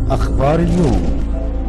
أخبار اليوم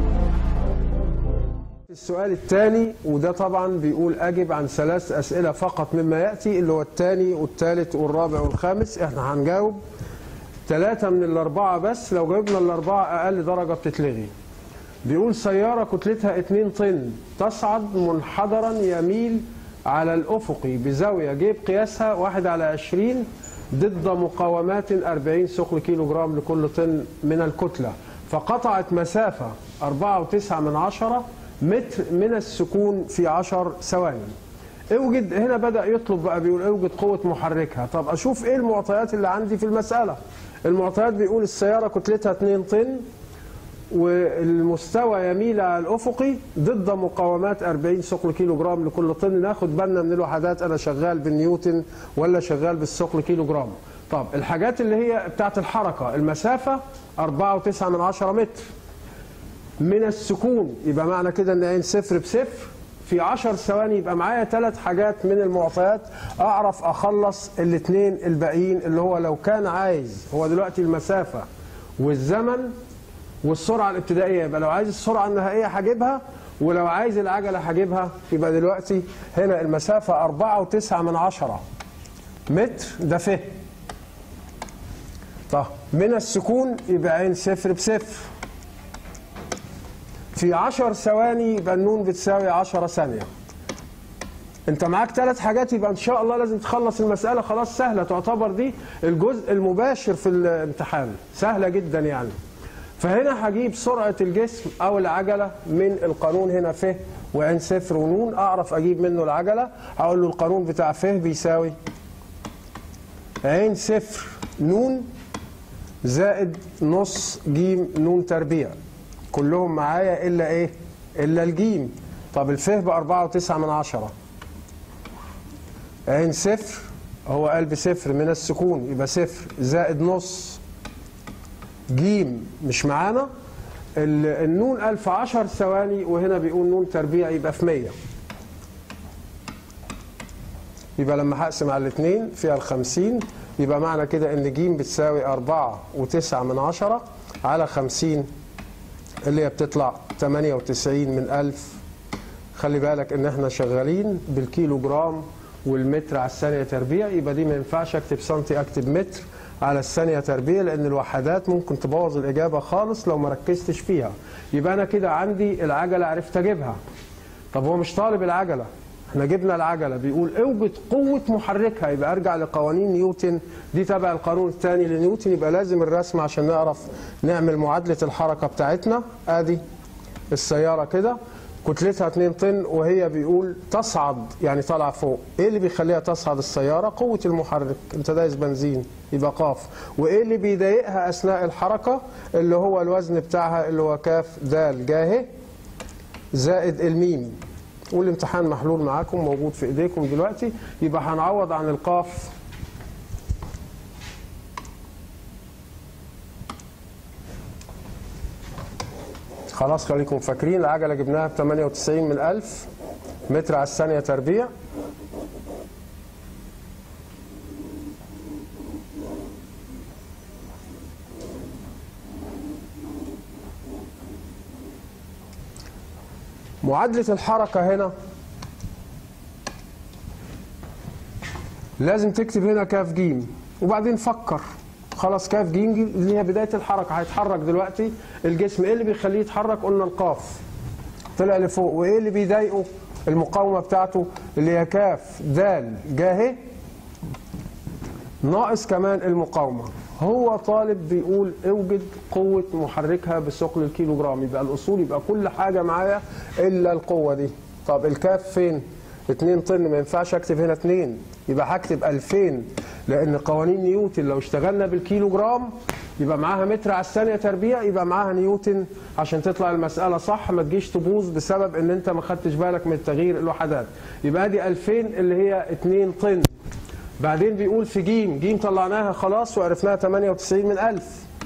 السؤال الثاني وده طبعا بيقول اجب عن ثلاث اسئله فقط مما ياتي اللي هو الثاني والثالث والرابع والخامس احنا هنجاوب ثلاثه من الاربعه بس لو جاوبنا الاربعه اقل درجه بتتلغي بيقول سياره كتلتها 2 طن تصعد منحدرا يميل على الافقي بزاويه جيب قياسها 1 على 20 ضد مقاومات 40 ثقل كيلو جرام لكل طن من الكتله فقطعت مسافه 4.9 من عشرة متر من السكون في 10 ثواني اوجد هنا بدأ يطلب بقى بيقول اوجد قوة محركها طب اشوف ايه المعطيات اللي عندي في المسألة المعطيات بيقول السيارة كتلتها 2 طن والمستوى يميل على الافقي ضد مقاومات 40 ثقل كيلو جرام لكل طن ناخد بالنا من الوحدات انا شغال بالنيوتن ولا شغال بالثقل كيلو جرام طب الحاجات اللي هي بتاعت الحركة المسافة 4.9 من عشرة متر من السكون يبقى معنى كده ان عين صفر بصفر في 10 ثواني يبقى معايا ثلاث حاجات من المعطيات اعرف اخلص الاثنين الباقيين اللي هو لو كان عايز هو دلوقتي المسافه والزمن والسرعه الابتدائيه يبقى لو عايز السرعه النهائيه هجيبها ولو عايز العجله هجيبها يبقى دلوقتي هنا المسافه 4.9 من عشرة متر ده فه طب من السكون يبقى عين صفر بصفر في 10 ثواني يبقى النون بتساوي 10 ثانية انت معاك ثلاث حاجات يبقى ان شاء الله لازم تخلص المسألة خلاص سهلة تعتبر دي الجزء المباشر في الامتحان سهلة جدا يعني فهنا هجيب سرعة الجسم او العجلة من القانون هنا ف وعين صفر ونون اعرف اجيب منه العجلة هقول له القانون بتاع ف بيساوي عين صفر نون زائد نص جيم نون تربيع كلهم معايا الا ايه الا الجيم طب الفه ب 4.9 من عشرة عين صفر هو قلب صفر من السكون يبقى صفر زائد نص جيم مش معانا النون قال في 10 ثواني وهنا بيقول نون تربيع يبقى في 100 يبقى لما هقسم على الاثنين فيها ال 50 يبقى معنى كده ان ج بتساوي 4.9 من عشرة على 50 اللي هي بتطلع 98 من 1000 خلي بالك ان احنا شغالين بالكيلو جرام والمتر على الثانيه تربيع يبقى دي ما ينفعش اكتب سنتي اكتب متر على الثانيه تربيع لان الوحدات ممكن تبوظ الاجابه خالص لو ما ركزتش فيها يبقى انا كده عندي العجله عرفت اجيبها طب هو مش طالب العجله احنا جبنا العجله بيقول اوجد قوه محركها يبقى ارجع لقوانين نيوتن دي تبع القانون الثاني لنيوتن يبقى لازم الرسم عشان نعرف نعمل معادله الحركه بتاعتنا ادي السياره كده كتلتها 2 طن وهي بيقول تصعد يعني طالعه فوق ايه اللي بيخليها تصعد السياره قوه المحرك انت دايس بنزين يبقى قاف وايه اللي بيضايقها اثناء الحركه اللي هو الوزن بتاعها اللي هو كاف دال جاهه زائد الميم والامتحان محلول معاكم موجود في ايديكم دلوقتي يبقى هنعوض عن القاف خلاص خليكم فاكرين العجله جبناها ب 98 من 1000 متر على الثانيه تربيع معادلة الحركة هنا لازم تكتب هنا كاف جيم وبعدين فكر خلاص كاف جيم اللي هي بداية الحركة هيتحرك دلوقتي الجسم ايه اللي بيخليه يتحرك قلنا القاف طلع لفوق وايه اللي بيضايقه المقاومة بتاعته اللي هي كاف دال جاهي ناقص كمان المقاومة هو طالب بيقول اوجد قوة محركها بثقل الكيلو جرام يبقى الأصول يبقى كل حاجة معايا إلا القوة دي طب الكاف فين؟ 2 طن ما ينفعش اكتب هنا 2 يبقى هكتب 2000 لان قوانين نيوتن لو اشتغلنا بالكيلو جرام يبقى معاها متر على الثانيه تربيع يبقى معاها نيوتن عشان تطلع المساله صح ما تجيش تبوظ بسبب ان انت ما خدتش بالك من تغيير الوحدات يبقى دي 2000 اللي هي 2 طن بعدين بيقول في جيم جيم طلعناها خلاص وعرفناها 98 من 1000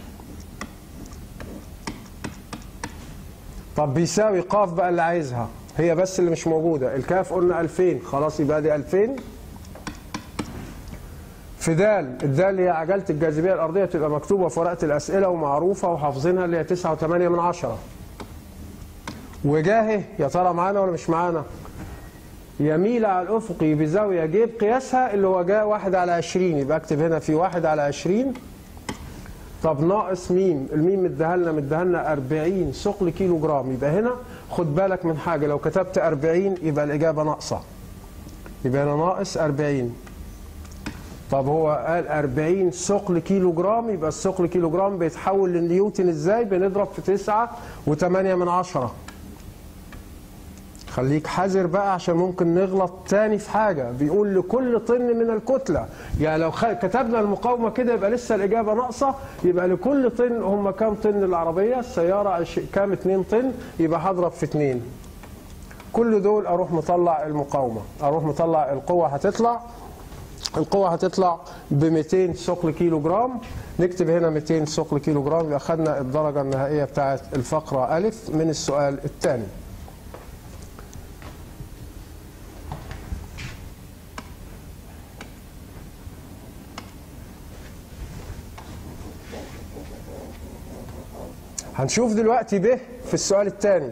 طب بيساوي قاف بقى اللي عايزها هي بس اللي مش موجودة الكاف قلنا 2000 خلاص يبقى دي 2000 في دال الدال اللي هي عجلة الجاذبية الأرضية تبقى مكتوبة في ورقة الأسئلة ومعروفة وحافظينها اللي هي 9.8 من عشرة وجاهه يا ترى معانا ولا مش معانا يميل على الأفقي بزاوية جيب قياسها اللي هو جاء واحد على 20 يبقى اكتب هنا في واحد على 20 طب ناقص ميم الميم مديها لنا مديها لنا 40 ثقل كيلو جرام يبقى هنا خد بالك من حاجة لو كتبت 40 يبقى الإجابة ناقصة يبقى هنا ناقص 40 طب هو قال 40 ثقل كيلو جرام يبقى الثقل كيلو جرام بيتحول لنيوتن ازاي بنضرب في 9 و8 من عشرة خليك حذر بقى عشان ممكن نغلط تاني في حاجة بيقول لكل طن من الكتلة يعني لو خ... كتبنا المقاومة كده يبقى لسه الإجابة ناقصة يبقى لكل طن هم كام طن العربية السيارة عش... كام 2 طن يبقى هضرب في 2 كل دول أروح مطلع المقاومة أروح مطلع القوة هتطلع القوة هتطلع ب 200 ثقل كيلو جرام نكتب هنا 200 ثقل كيلو جرام يبقى خدنا الدرجة النهائية بتاعت الفقرة ألف من السؤال الثاني هنشوف دلوقتي ب في السؤال الثاني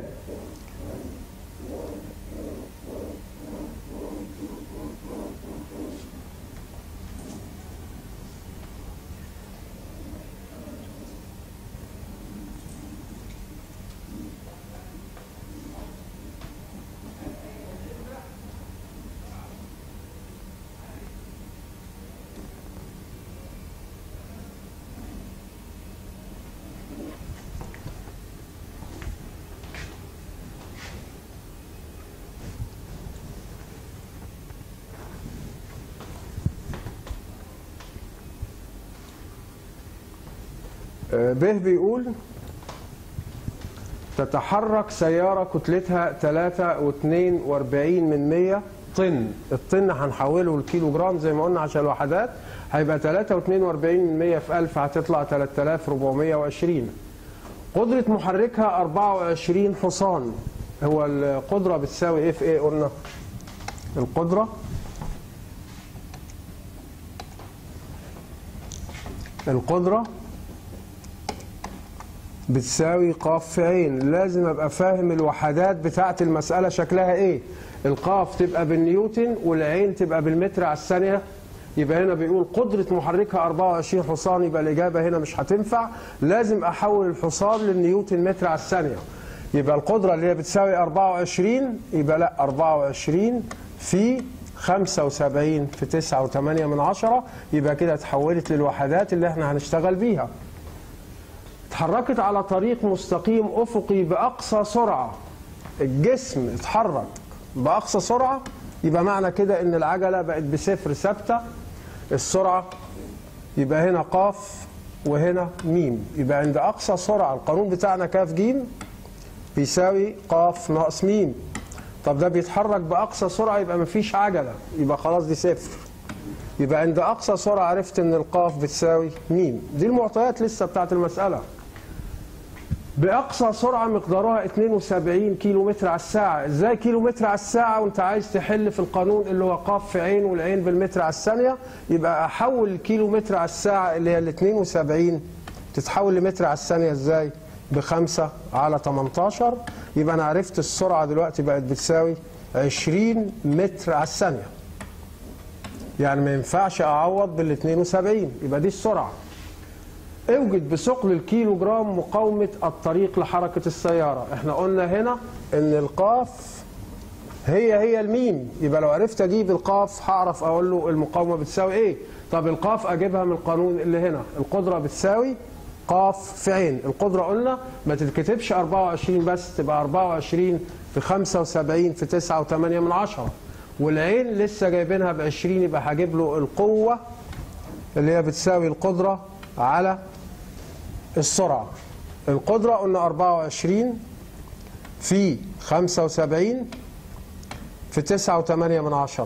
ب بيقول تتحرك سيارة كتلتها 3.42 من 100 طن الطن هنحوله لكيلو جرام زي ما قلنا عشان الوحدات هيبقى 3.42 من 100 في 1000 هتطلع 3420 قدرة محركها 24 حصان هو القدرة بتساوي ايه في ايه قلنا القدرة القدرة بتساوي قاف في عين لازم ابقى فاهم الوحدات بتاعه المساله شكلها ايه القاف تبقى بالنيوتن والعين تبقى بالمتر على الثانيه يبقى هنا بيقول قدرة محركها 24 حصان يبقى الإجابة هنا مش هتنفع لازم أحول الحصان للنيوتن متر على الثانية يبقى القدرة اللي هي بتساوي 24 يبقى لا 24 في 75 في 9.8 من عشرة يبقى كده اتحولت للوحدات اللي احنا هنشتغل بيها اتحركت على طريق مستقيم افقي باقصى سرعه الجسم اتحرك باقصى سرعه يبقى معنى كده ان العجله بقت بصفر ثابته السرعه يبقى هنا قاف وهنا ميم يبقى عند اقصى سرعه القانون بتاعنا كاف جيم بيساوي قاف ناقص ميم طب ده بيتحرك باقصى سرعه يبقى مفيش عجله يبقى خلاص دي صفر يبقى عند اقصى سرعه عرفت ان القاف بتساوي ميم دي المعطيات لسه بتاعت المساله باقصى سرعه مقدارها 72 كيلو متر على الساعه ازاي كيلو متر على الساعه وانت عايز تحل في القانون اللي هو قاف في عين والعين بالمتر على الثانيه يبقى احول الكيلو متر على الساعه اللي هي ال 72 تتحول لمتر على الثانيه ازاي بخمسة على 18 يبقى انا عرفت السرعه دلوقتي بقت بتساوي 20 متر على الثانيه يعني ما ينفعش اعوض بال 72 يبقى دي السرعه اوجد بثقل الكيلو جرام مقاومة الطريق لحركة السيارة احنا قلنا هنا ان القاف هي هي الميم يبقى لو عرفت اجيب القاف هعرف اقول له المقاومة بتساوي ايه طب القاف اجيبها من القانون اللي هنا القدرة بتساوي قاف في عين القدرة قلنا ما تتكتبش 24 بس تبقى 24 في 75 في 9 و8 من عشرة والعين لسه جايبينها ب 20 يبقى هجيب له القوة اللي هي بتساوي القدرة على السرعة القدرة قلنا 24 في 75 في 9 و8 من عشرة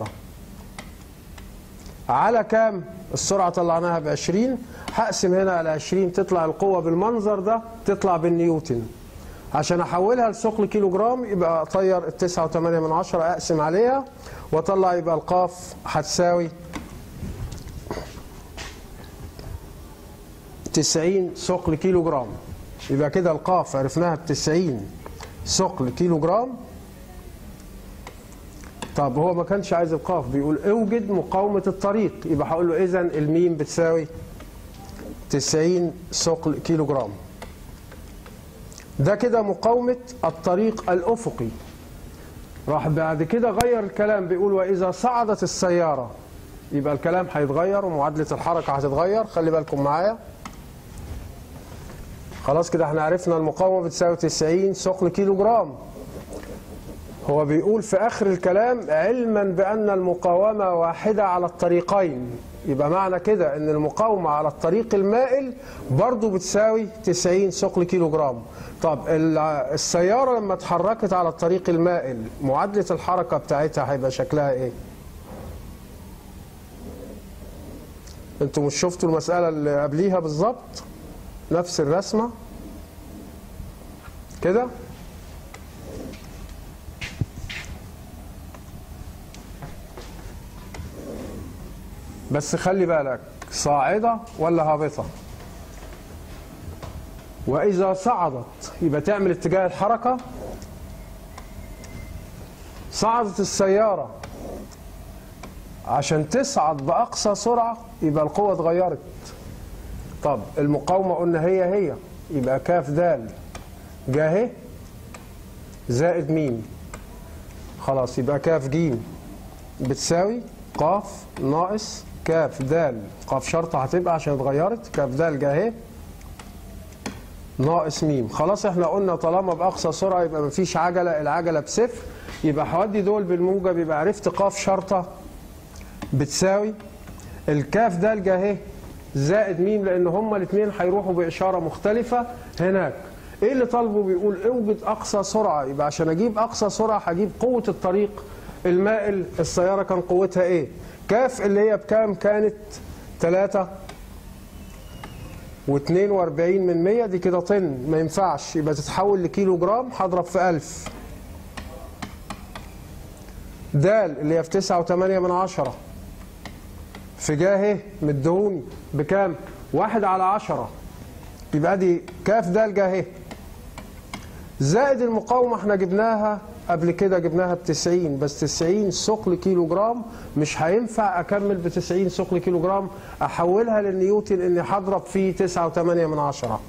على كام السرعة طلعناها ب 20 هقسم هنا على 20 تطلع القوة بالمنظر ده تطلع بالنيوتن عشان احولها لثقل كيلو جرام يبقى اطير ال 9 و8 من عشرة اقسم عليها واطلع يبقى القاف هتساوي 90 ثقل كيلو جرام يبقى كده القاف عرفناها ب 90 ثقل كيلو جرام طب هو ما كانش عايز القاف بيقول اوجد مقاومة الطريق يبقى هقول له اذا الميم بتساوي 90 ثقل كيلو جرام ده كده مقاومة الطريق الأفقي راح بعد كده غير الكلام بيقول وإذا صعدت السيارة يبقى الكلام هيتغير ومعادلة الحركة هتتغير خلي بالكم معايا خلاص كده احنا عرفنا المقاومة بتساوي 90 ثقل كيلو جرام هو بيقول في آخر الكلام علما بأن المقاومة واحدة على الطريقين يبقى معنى كده ان المقاومة على الطريق المائل برضو بتساوي 90 ثقل كيلو جرام طب السيارة لما اتحركت على الطريق المائل معادلة الحركة بتاعتها هيبقى شكلها ايه انتوا مش شفتوا المسألة اللي قبليها بالظبط نفس الرسمة كده بس خلي بالك صاعدة ولا هابطة وإذا صعدت يبقى تعمل اتجاه الحركة صعدت السيارة عشان تصعد بأقصى سرعة يبقى القوة اتغيرت طب المقاومة قلنا هي هي يبقى كاف دال جاهي زائد ميم خلاص يبقى كاف جيم بتساوي قاف ناقص كاف دال قاف شرطة هتبقى عشان اتغيرت كاف دال جاهي ناقص ميم خلاص احنا قلنا طالما باقصى سرعه يبقى مفيش عجله العجله بصفر يبقى هودي دول بالموجب يبقى عرفت قاف شرطه بتساوي الكاف ده الجاهي زائد ميم لان هما الاثنين هيروحوا باشاره مختلفه هناك ايه اللي طالبه بيقول اوجد اقصى سرعه يبقى عشان اجيب اقصى سرعه هجيب قوه الطريق المائل السياره كان قوتها ايه كاف اللي هي بكام كانت 3 و42 من 100 دي كده طن ما ينفعش يبقى تتحول لكيلو جرام هضرب في 1000 دال اللي هي في 9 و8 من 10 في جاه مدهوني بكام؟ واحد على 10 يبقى دي كاف دال جاه زائد المقاومة احنا جبناها قبل كده جبناها ب 90 بس 90 ثقل كيلو جرام مش هينفع اكمل ب 90 ثقل كيلو جرام احولها للنيوتن اني هضرب فيه 9.8 من عشرة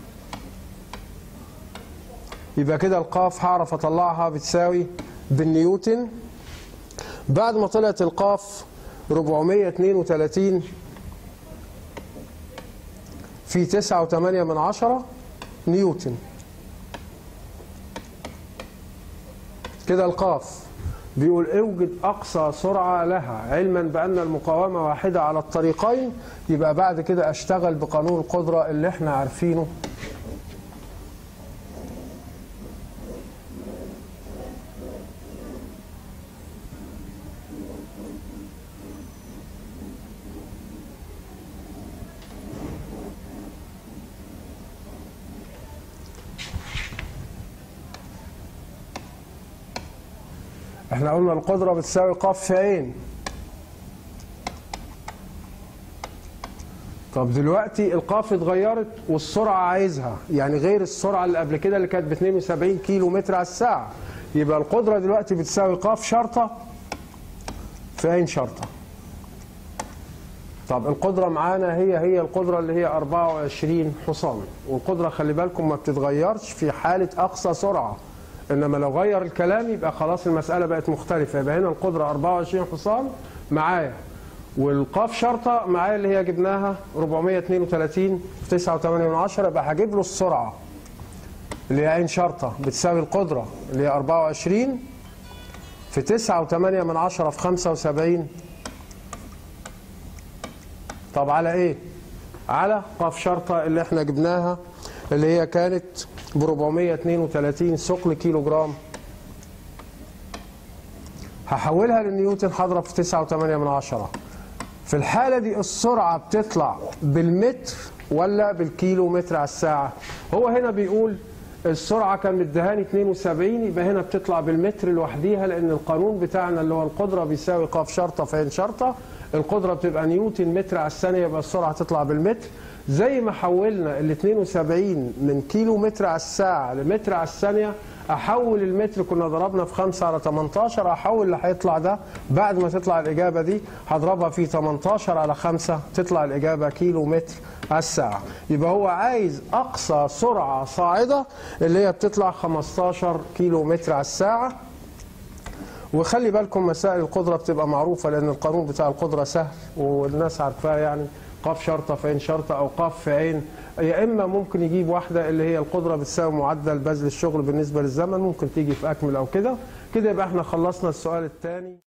يبقى كده القاف هعرف اطلعها بتساوي بالنيوتن بعد ما طلعت القاف 432 في 9.8 من عشرة نيوتن كده القاف بيقول اوجد اقصى سرعه لها علما بان المقاومه واحده على الطريقين يبقى بعد كده اشتغل بقانون القدره اللي احنا عارفينه احنا قلنا القدرة بتساوي قاف في عين طب دلوقتي القاف اتغيرت والسرعة عايزها يعني غير السرعة اللي قبل كده اللي كانت ب 72 كيلو متر على الساعة يبقى القدرة دلوقتي بتساوي قاف شرطة في عين شرطة طب القدرة معانا هي هي القدرة اللي هي 24 حصان والقدرة خلي بالكم ما بتتغيرش في حالة أقصى سرعة انما لو غير الكلام يبقى خلاص المساله بقت مختلفه يبقى هنا القدره 24 حصان معايا والقاف شرطه معايا اللي هي جبناها 432 في 9.8 من 10 يبقى هجيب له السرعه اللي هي عين شرطه بتساوي القدره اللي هي 24 في 9.8 من 10 في 75 طب على ايه؟ على قاف شرطه اللي احنا جبناها اللي هي كانت ب 432 ثقل كيلو جرام هحولها للنيوتن هضرب في 9.8 من عشرة في الحالة دي السرعة بتطلع بالمتر ولا بالكيلو متر على الساعة هو هنا بيقول السرعة كان مدهاني 72 يبقى هنا بتطلع بالمتر لوحديها لأن القانون بتاعنا اللي هو القدرة بيساوي قاف شرطة في عين شرطة القدرة بتبقى نيوتن متر على الثانية يبقى السرعة تطلع بالمتر زي ما حولنا ال 72 من كيلو متر على الساعة لمتر على الثانية احول المتر كنا ضربنا في 5 على 18 احول اللي هيطلع ده بعد ما تطلع الاجابه دي هضربها في 18 على 5 تطلع الاجابه كيلو متر على الساعه يبقى هو عايز اقصى سرعه صاعده اللي هي بتطلع 15 كيلو متر على الساعه وخلي بالكم مسائل القدرة بتبقى معروفة لأن القانون بتاع القدرة سهل والناس عارفاه يعني قاف شرطة في عين شرطة أو قاف في عين يا إما ممكن يجيب واحدة اللي هي القدرة بتساوي معدل بذل الشغل بالنسبة للزمن ممكن تيجي في أكمل أو كده كده يبقى احنا خلصنا السؤال الثاني